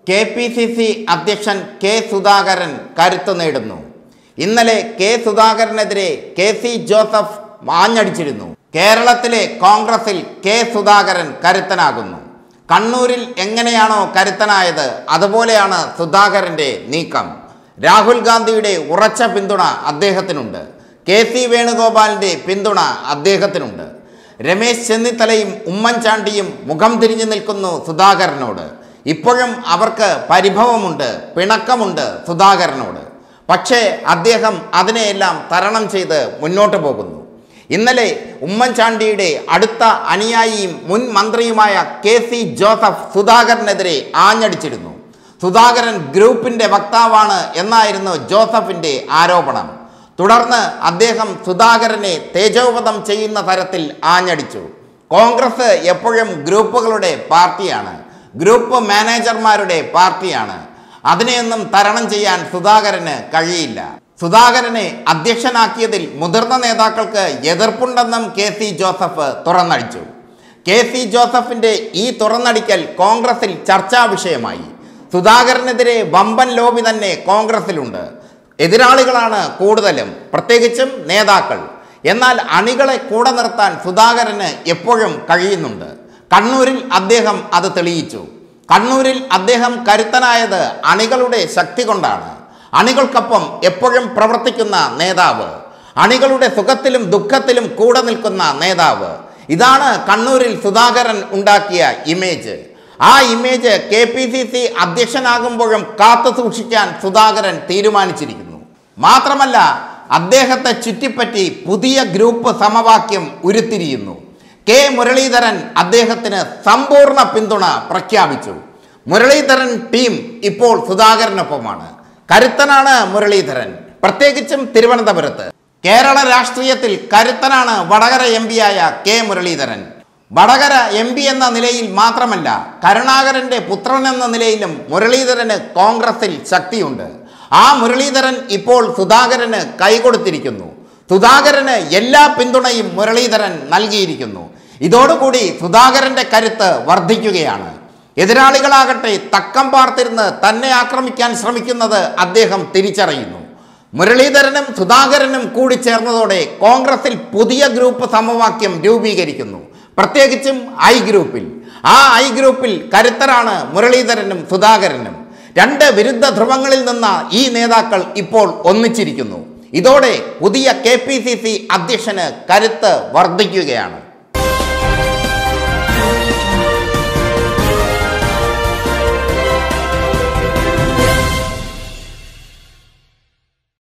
K P C C അധ്യക്ഷൻ കെ സുധാകരൻ കരുത്തു നേടുന്നു ഇന്നലെ കെ സുധാകരനെതിരെ കെ സി ജോസഫ് ആഞ്ഞടിച്ചിരുന്നു കേരളത്തിലെ കോൺഗ്രസിൽ കെ സുധാകരൻ കരുത്തനാകുന്നു കണ്ണൂരിൽ എങ്ങനെയാണോ കരുത്തനായത് അതുപോലെയാണ് സുധാകരന്റെ നീക്കം രാഹുൽ ഗാന്ധിയുടെ ഉറച്ച പിന്തുണ അദ്ദേഹത്തിനുണ്ട് കെ സി വേണുഗോപാലിന്റെ പിന്തുണ അദ്ദേഹത്തിനുണ്ട് രമേശ് ചെന്നിത്തലയും ഉമ്മൻചാണ്ടിയും മുഖം തിരിഞ്ഞു നിൽക്കുന്നു സുധാകരനോട് ഇപ്പോഴും അവർക്ക് പരിഭവമുണ്ട് പിണക്കമുണ്ട് സുധാകരനോട് പക്ഷേ അദ്ദേഹം അതിനെയെല്ലാം തരണം ചെയ്ത് മുന്നോട്ട് പോകുന്നു ഇന്നലെ ഉമ്മൻചാണ്ടിയുടെ അടുത്ത അനുയായിയും മുൻ മന്ത്രിയുമായ കെ സി ജോസഫ് സുധാകരനെതിരെ ആഞ്ഞടിച്ചിരുന്നു സുധാകരൻ ഗ്രൂപ്പിന്റെ വക്താവാണ് എന്നായിരുന്നു ജോസഫിന്റെ ആരോപണം തുടർന്ന് അദ്ദേഹം സുധാകരനെ തേജോവധം ചെയ്യുന്ന തരത്തിൽ ആഞ്ഞടിച്ചു കോൺഗ്രസ് എപ്പോഴും ഗ്രൂപ്പുകളുടെ പാർട്ടിയാണ് ഗ്രൂപ്പ് മാനേജർമാരുടെ പാർട്ടിയാണ് അതിനെയൊന്നും തരണം ചെയ്യാൻ സുധാകരന് കഴിയില്ല സുധാകരനെ അധ്യക്ഷനാക്കിയതിൽ മുതിർന്ന നേതാക്കൾക്ക് എതിർപ്പുണ്ടെന്നും കെ സി ജോസഫ് തുറന്നടിച്ചു കെ സി ജോസഫിന്റെ ഈ തുറന്നടിക്കൽ കോൺഗ്രസിൽ ചർച്ചാ വിഷയമായി സുധാകരനെതിരെ വമ്പൻ ലോബി തന്നെ കോൺഗ്രസിലുണ്ട് എതിരാളികളാണ് കൂടുതലും പ്രത്യേകിച്ചും നേതാക്കൾ എന്നാൽ അണികളെ കൂടെ നിർത്താൻ സുധാകരന് എപ്പോഴും കഴിയുന്നുണ്ട് കണ്ണൂരിൽ അദ്ദേഹം അത് തെളിയിച്ചു കണ്ണൂരിൽ അദ്ദേഹം കരുത്തനായത് അണികളുടെ ശക്തി കൊണ്ടാണ് അണികൾക്കൊപ്പം എപ്പോഴും പ്രവർത്തിക്കുന്ന നേതാവ് അണികളുടെ സുഖത്തിലും ദുഃഖത്തിലും കൂടെ നിൽക്കുന്ന നേതാവ് ഇതാണ് കണ്ണൂരിൽ സുധാകരൻ ഉണ്ടാക്കിയ ഇമേജ് ആ image K P C C അധ്യക്ഷനാകുമ്പോഴും കാത്തു സൂക്ഷിക്കാൻ സുധാകരൻ തീരുമാനിച്ചിരിക്കുന്നു മാത്രമല്ല അദ്ദേഹത്തെ ചുറ്റിപ്പറ്റി പുതിയ ഗ്രൂപ്പ് സമവാക്യം ഉരുത്തിരിയുന്നു കെ മുരളീധരൻ അദ്ദേഹത്തിന് സമ്പൂർണ്ണ പിന്തുണ പ്രഖ്യാപിച്ചു മുരളീധരൻ ടീം ഇപ്പോൾ സുധാകരനൊപ്പമാണ് കരുത്തനാണ് മുരളീധരൻ പ്രത്യേകിച്ചും തിരുവനന്തപുരത്ത് കേരള രാഷ്ട്രീയത്തിൽ കരുത്തനാണ് വടകര എം പിയായ കെ മുരളീധരൻ വടകര എം പി എന്ന നിലയിൽ മാത്രമല്ല കരുണാകരന്റെ പുത്രൻ എന്ന നിലയിലും മുരളീധരന് കോൺഗ്രസിൽ ശക്തിയുണ്ട് ആ മുരളീധരൻ ഇപ്പോൾ സുധാകരന് കൈകൊടുത്തിരിക്കുന്നു സുധാകരന് എല്ലാ പിന്തുണയും മുരളീധരൻ നൽകിയിരിക്കുന്നു ഇതോടുകൂടി സുധാകരന്റെ കരുത്ത് വർദ്ധിക്കുകയാണ് എതിരാളികളാകട്ടെ തക്കം പാർത്തിരുന്ന് തന്നെ ആക്രമിക്കാൻ ശ്രമിക്കുന്നത് അദ്ദേഹം തിരിച്ചറിയുന്നു മുരളീധരനും സുധാകരനും കൂടി ചേർന്നതോടെ കോൺഗ്രസിൽ പുതിയ ഗ്രൂപ്പ് സമവാക്യം രൂപീകരിക്കുന്നു പ്രത്യേകിച്ചും ഐ ഗ്രൂപ്പിൽ ആ ഐ ഗ്രൂപ്പിൽ കരുത്തരാണ് മുരളീധരനും സുധാകരനും രണ്ട് വിരുദ്ധ ധ്രുവങ്ങളിൽ നിന്ന ഈ നേതാക്കൾ ഇപ്പോൾ ഒന്നിച്ചിരിക്കുന്നു ഇതോടെ പുതിയ കെ പി സി സി അധ്യക്ഷന് കരുത്ത് വർദ്ധിക്കുകയാണ്